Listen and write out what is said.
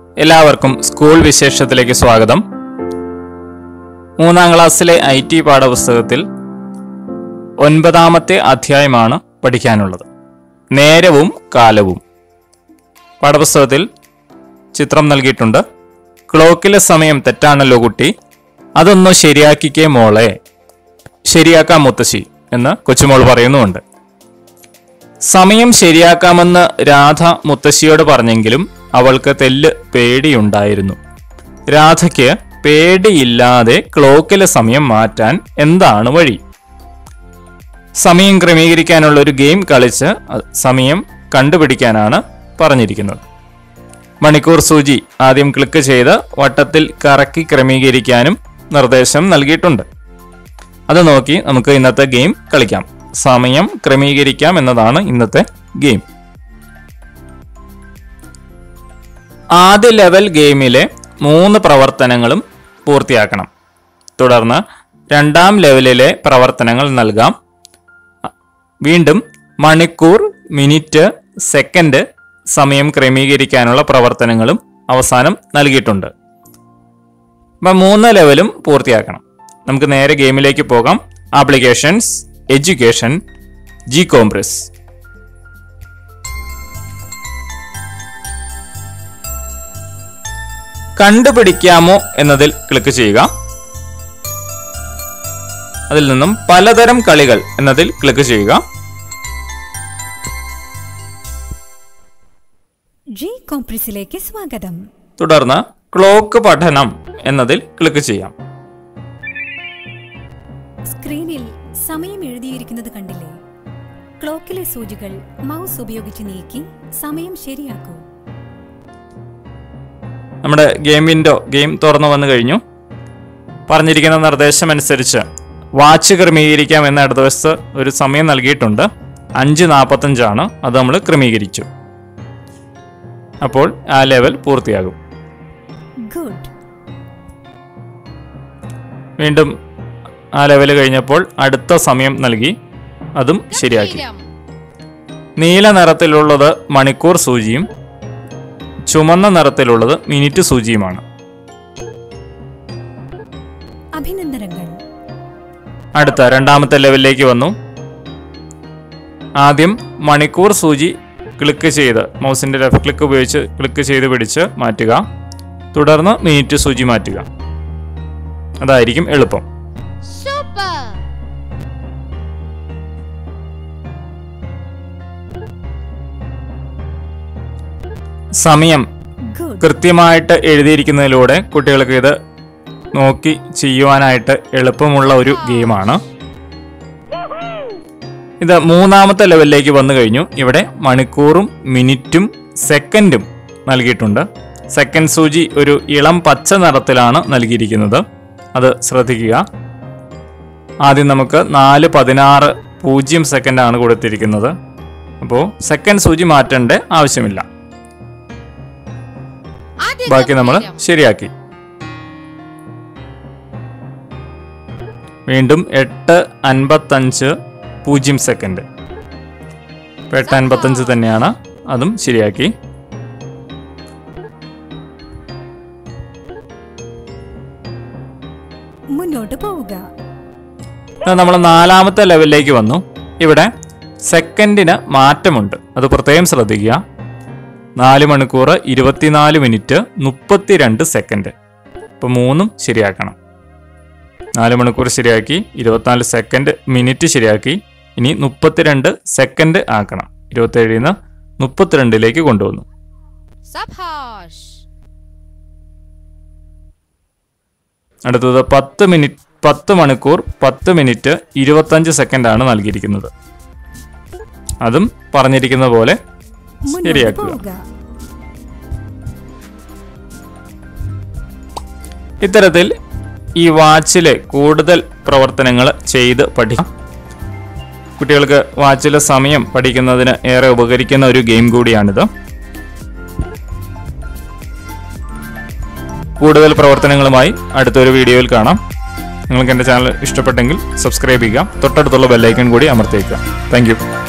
എല്ലാവർക്കും സ്കൂൾ വിശേഷത്തിലേക്ക് സ്വാഗതം മൂന്നാം ക്ലാസ്സിലെ ഐ ടി പാഠപുസ്തകത്തിൽ ഒൻപതാമത്തെ അധ്യായമാണ് പഠിക്കാനുള്ളത് നേരവും കാലവും പാഠപുസ്തകത്തിൽ ചിത്രം നൽകിയിട്ടുണ്ട് ക്ലോക്കിലെ സമയം തെറ്റാണല്ലോ കുട്ടി അതൊന്ന് ശരിയാക്കിക്കേ മോളെ ശരിയാക്കാം മുത്തശ്ശി എന്ന് കൊച്ചുമോൾ പറയുന്നുമുണ്ട് സമയം ശരിയാക്കാമെന്ന് രാധ മുത്തശ്ശിയോട് പറഞ്ഞെങ്കിലും അവൾക്ക് തെല്ല് പേടിയുണ്ടായിരുന്നു രാധയ്ക്ക് പേടിയില്ലാതെ ക്ലോക്കിലെ സമയം മാറ്റാൻ എന്താണ് വഴി സമയം ക്രമീകരിക്കാനുള്ള ഒരു ഗെയിം കളിച്ച് അ- സമയം കണ്ടുപിടിക്കാനാണ് പറഞ്ഞിരിക്കുന്നത് മണിക്കൂർ സൂചി ആദ്യം ക്ലിക്ക് ചെയ്ത് വട്ടത്തിൽ കറക്കി ക്രമീകരിക്കാനും നിർദ്ദേശം നൽകിയിട്ടുണ്ട് അത് നോക്കി നമുക്ക് ഇന്നത്തെ ഗെയിം കളിക്കാം സമയം ക്രമീകരിക്കാം എന്നതാണ് ഇന്നത്തെ ഗെയിം ആദ്യ ലെവൽ ഗെയിമിലെ മൂന്ന് പ്രവർത്തനങ്ങളും പൂർത്തിയാക്കണം തുടർന്ന് രണ്ടാം ലെവലിലെ പ്രവർത്തനങ്ങൾ നൽകാം വീണ്ടും മണിക്കൂർ മിനിറ്റ് സെക്കൻഡ് സമയം ക്രമീകരിക്കാനുള്ള പ്രവർത്തനങ്ങളും അവസാനം നൽകിയിട്ടുണ്ട് അപ്പം മൂന്ന് ലെവലും പൂർത്തിയാക്കണം നമുക്ക് നേരെ ഗെയിമിലേക്ക് പോകാം ആപ്ലിക്കേഷൻസ് എഡ്യൂക്കേഷൻ ജി കോംപ്രസ് കണ്ടുപിടിക്കാമോ എന്നതിൽ ക്ലിക്ക് ചെയ്യുക അതിൽ നിന്നും പലതരം കളികൾ എന്നതിൽ ക്ലിക്ക് ചെയ്യുക ജി കോംപ്രസിലേക്ക് സ്വാഗതം തുടർന്ന് ക്ലോക്ക് പഠനം എന്നതിൽ ക്ലിക്ക് ചെയ്യാം സ്ക്രീനിൽ സമയം എഴുതിയിരിക്കുന്നത് കണ്ടില്ലേ ക്ലോക്കിലെ സൂചികൾ മൗസ് ഉപയോഗിച്ച് നീക്കി സമയം ശരിയാക്കൂ നമ്മുടെ ഗെയിം വിൻഡോ ഗെയിം തുറന്നു വന്നു കഴിഞ്ഞു പറഞ്ഞിരിക്കുന്ന നിർദ്ദേശം അനുസരിച്ച് വാച്ച് ക്രമീകരിക്കാം എന്ന ഇടതുവശത്ത് ഒരു സമയം നൽകിയിട്ടുണ്ട് അഞ്ച് നാൽപ്പത്തഞ്ചാണ് അത് നമ്മൾ ക്രമീകരിച്ചു അപ്പോൾ ആ ലെവൽ പൂർത്തിയാകും ഗുഡ് വീണ്ടും ആ ലെവൽ കഴിഞ്ഞപ്പോൾ അടുത്ത സമയം നൽകി അതും ശരിയാക്കി നീല നിറത്തിലുള്ളത് മണിക്കൂർ സൂചിയും ചുമന്ന നിറത്തിലുള്ളത് മിനിറ്റ് സൂചിയുമാണ് അഭിനന്ദനങ്ങൾ അടുത്ത രണ്ടാമത്തെ ലെവലിലേക്ക് വന്നു ആദ്യം മണിക്കൂർ സൂചി ക്ലിക്ക് ചെയ്ത് മൗസിന്റെ ലെഫ്റ്റ് ക്ലിക്ക് ഉപയോഗിച്ച് ക്ലിക്ക് ചെയ്ത് പിടിച്ച് മാറ്റുക തുടർന്ന് മിനിറ്റ് സൂചി മാറ്റുക അതായിരിക്കും എളുപ്പം Super! സമയം ഗുഡ് കൃത്യമായിട്ട് എഴുതിയിരിക്കുന്നതിലൂടെ കുട്ടികൾക്ക് ഇത് നോക്കി ചെയ്യുവാനായിട്ട് എളുപ്പമുള്ള ഒരു ഗെയിമാണ് ഇത് മൂന്നാമത്തെ ലെവലിലേക്ക് വന്നു കഴിഞ്ഞു ഇവിടെ മണിക്കൂറും മിനിറ്റും സെക്കൻഡും നൽകിയിട്ടുണ്ട് സെക്കൻഡ് സൂചി ഒരു ഇളം പച്ച നിറത്തിലാണ് നൽകിയിരിക്കുന്നത് അത് ശ്രദ്ധിക്കുക ആദ്യം നമുക്ക് നാല് പതിനാറ് പൂജ്യം സെക്കൻഡാണ് കൊടുത്തിരിക്കുന്നത് അപ്പോൾ സെക്കൻഡ് സൂചി മാറ്റേണ്ട ആവശ്യമില്ല ആദ്യത്തെ ബാക്കി നമ്മൾ പൂജ്യം. ശരിയാക്കി വീണ്ടും എട്ട് അൻപത്തഞ്ച് പൂജ്യം സെക്കൻഡ് ഇപ്പൊ എട്ട് അൻപത്തഞ്ച് തന്നെയാണ് അതും ശരിയാക്കി മുന്നോട്ട് പോവുക നമ്മൾ നാലാമത്തെ ലെവലിലേക്ക് വന്നു ഇവിടെ സെക്കൻഡിന് മാറ്റമുണ്ട് അത് പ്രത്യേകം ശ്രദ്ധിക്കുക നാല് മണിക്കൂർ ഇരുപത്തിനാല് മിനിറ്റ് മുപ്പത്തിരണ്ട് സെക്കൻഡ് ഇപ്പം മൂന്നും ശരിയാക്കണം നാല് മണിക്കൂർ ശരിയാക്കി ഇരുപത്തിനാല് സെക്കൻഡ് മിനിറ്റ് ശരിയാക്കി ഇനി മുപ്പത്തിരണ്ട് സെക്കൻഡ് ആക്കണം ഇരുപത്തേഴിൽ നിന്ന് മുപ്പത്തിരണ്ടിലേക്ക് കൊണ്ടുവന്നു സഭാഷ് അടുത്തത് പത്ത് മിനിറ്റ് പത്ത് മണിക്കൂർ പത്ത് മിനിറ്റ് ഇരുപത്തഞ്ച് സെക്കൻഡാണ് നൽകിയിരിക്കുന്നത് അതും പറഞ്ഞിരിക്കുന്ന പോലെ മുന്നോട്ട് ശരിയാക്കുക പോവുക ഇത്തരത്തിൽ ഈ വാച്ചിലെ കൂടുതൽ പ്രവർത്തനങ്ങൾ ചെയ്ത് പഠിക്കാം കുട്ടികൾക്ക് വാച്ചിലെ സമയം പഠിക്കുന്നതിന് ഏറെ ഉപകരിക്കുന്ന ഒരു ഗെയിം കൂടിയാണിത് കൂടുതൽ പ്രവർത്തനങ്ങളുമായി അടുത്തൊരു വീഡിയോയിൽ കാണാം നിങ്ങൾക്ക് എൻ്റെ ചാനൽ ഇഷ്ടപ്പെട്ടെങ്കിൽ സബ്സ്ക്രൈബ് ചെയ്യുക തൊട്ടടുത്തുള്ള ബെല്ലൈക്കൺ കൂടി അമർത്തിയേക്കുക താങ്ക് യു